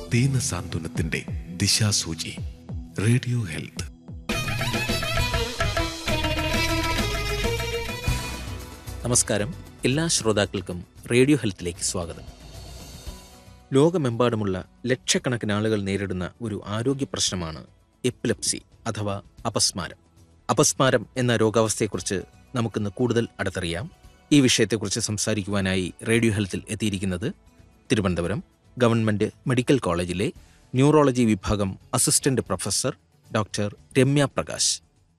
ദീന സാന്ത്വനത്തിന്റെ ദിശാസൂചി radio health നമസ്കാരം എല്ലാ ശ്രോതാക്കൾക്കും റേഡിയോ ഹെൽത്തിലേക്ക് സ്വാഗതം ലോകമെമ്പാടുമുള്ള ലക്ഷക്കണക്കിന് ആളുകൾ നേരിടുന്ന ഒരു ആരോഗ്യ പ്രശ്നമാണ് എപ്പിലെപ്സി അഥവാ അപസ്മാരം അപസ്മാരം എന്ന രോഗാവസ്ഥയെക്കുറിച്ച് നമുക്കിന്ന് കൂടുതൽ അടുത്തറിയാം ഈ വിഷയത്തെക്കുറിച്ച് സംസാരിക്കുവാനായി റേഡിയോ ഹെൽത്തിൽ എത്തിയിരിക്കുന്നത് തിരുവനന്തപുരം ഗവൺമെന്റ് മെഡിക്കൽ കോളേജിലെ ന്യൂറോളജി വിഭാഗം assistant professor doctor Ramya Prakash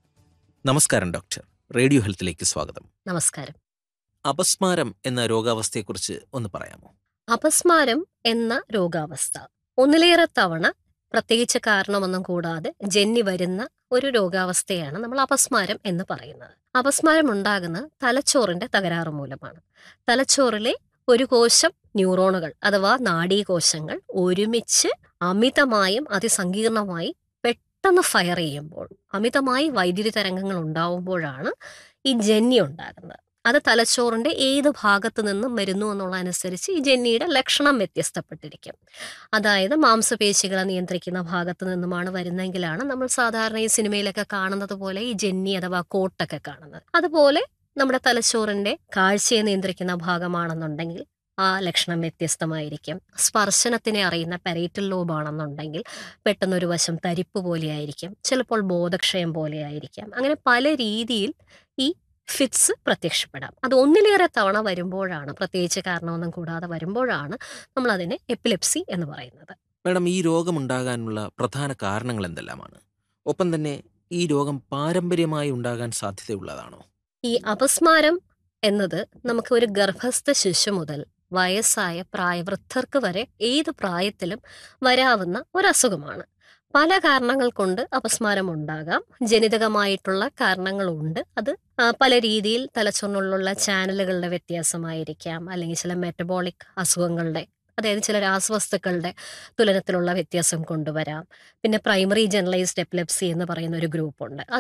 നമസ്കാരം ഡോക്ടർ റേഡിയോ ഹെൽത്തിലേക്ക് സ്വാഗതം നമസ്കാരം അപസ്മാരം എന്ന രോഗാവസ്ഥയെക്കുറിച്ച് ഒന്ന് പറയാമോ അപസ്മാരം എന്ന രോഗാവസ്ഥ ഒന്നിലേറെ തവണ പ്രത്യേകിച്ച് കാരണമൊന്നും കൂടാതെ ജന്നി വരുന്ന ഒരു രോഗാവസ്ഥയാണ് നമ്മൾ അപസ്മാരം എന്ന് പറയുന്നത് അപസ്മാരം ഉണ്ടാകുന്നത് തലച്ചോറിന്റെ തകരാറ് മൂലമാണ് തലച്ചോറിലെ ഒരു കോശം ന്യൂറോണുകൾ അഥവാ നാഡീകോശങ്ങൾ ഒരുമിച്ച് അമിതമായും അതിസങ്കീർണമായി പെട്ടെന്ന് ഫയർ ചെയ്യുമ്പോൾ അമിതമായി വൈദ്യുതി തരംഗങ്ങൾ ഉണ്ടാവുമ്പോഴാണ് ഈ ജന്നി ഉണ്ടാകുന്നത് അത് തലച്ചോറിന്റെ ഏത് ഭാഗത്ത് നിന്നും വരുന്നു എന്നുള്ളതനുസരിച്ച് ഈ ജന്നിയുടെ ലക്ഷണം വ്യത്യസ്തപ്പെട്ടിരിക്കും അതായത് മാംസപേശികളെ നിയന്ത്രിക്കുന്ന ഭാഗത്ത് നിന്നുമാണ് വരുന്നതെങ്കിലാണ് നമ്മൾ സാധാരണ ഈ സിനിമയിലൊക്കെ കാണുന്നത് പോലെ ഈ ജന്നി അഥവാ കോട്ടൊക്കെ കാണുന്നത് അതുപോലെ നമ്മുടെ തലച്ചോറിന്റെ കാഴ്ചയെ നിയന്ത്രിക്കുന്ന ഭാഗമാണെന്നുണ്ടെങ്കിൽ ആ ലക്ഷണം വ്യത്യസ്തമായിരിക്കും സ്പർശനത്തിനെ അറിയുന്ന പെരേറ്റൽ ലോബാണെന്നുണ്ടെങ്കിൽ പെട്ടെന്നൊരു വശം തരിപ്പ് പോലെയായിരിക്കും ചിലപ്പോൾ ബോധക്ഷയം പോലെയായിരിക്കാം അങ്ങനെ പല രീതിയിൽ ഈ ഫിറ്റ്സ് പ്രത്യക്ഷപ്പെടാം അത് ഒന്നിലേറെ തവണ വരുമ്പോഴാണ് പ്രത്യേകിച്ച് കാരണമൊന്നും കൂടാതെ വരുമ്പോഴാണ് നമ്മൾ അതിനെ എപ്പിലെപ്സി എന്ന് പറയുന്നത് മാഡം ഈ രോഗമുണ്ടാകാനുള്ള പ്രധാന കാരണങ്ങൾ എന്തെല്ലാമാണ് ഒപ്പം തന്നെ ഈ രോഗം പാരമ്പര്യമായി ഉണ്ടാകാൻ സാധ്യതയുള്ളതാണോ ഈ അപസ്മാരം എന്നത് നമുക്ക് ഒരു ഗർഭസ്ഥ ശിശു മുതൽ വയസ്സായ പ്രായവൃദ്ധർക്ക് വരെ ഏത് പ്രായത്തിലും വരാവുന്ന ഒരു അസുഖമാണ് പല കാരണങ്ങൾ കൊണ്ട് അപസ്മാരം ഉണ്ടാകാം ജനിതകമായിട്ടുള്ള കാരണങ്ങളുണ്ട് അത് ആ, പല രീതിയിൽ തലച്ചോറിനുള്ളിലുള്ള ചാനലുകളുടെ വ്യത്യാസമായിരിക്കാം അല്ലെങ്കിൽ ചില മെറ്റബോളിക് അസുഖങ്ങളുടെ അതായത് ചില രാസവസ്തുക്കളുടെ തുലനത്തിലുള്ള വ്യത്യാസം കൊണ്ടുവരാം പിന്നെ പ്രൈമറി ജനറലൈസ്ഡ് എപ്പിലെപ്സി എന്ന് പറയുന്ന ഒരു ഗ്രൂപ്പുണ്ട്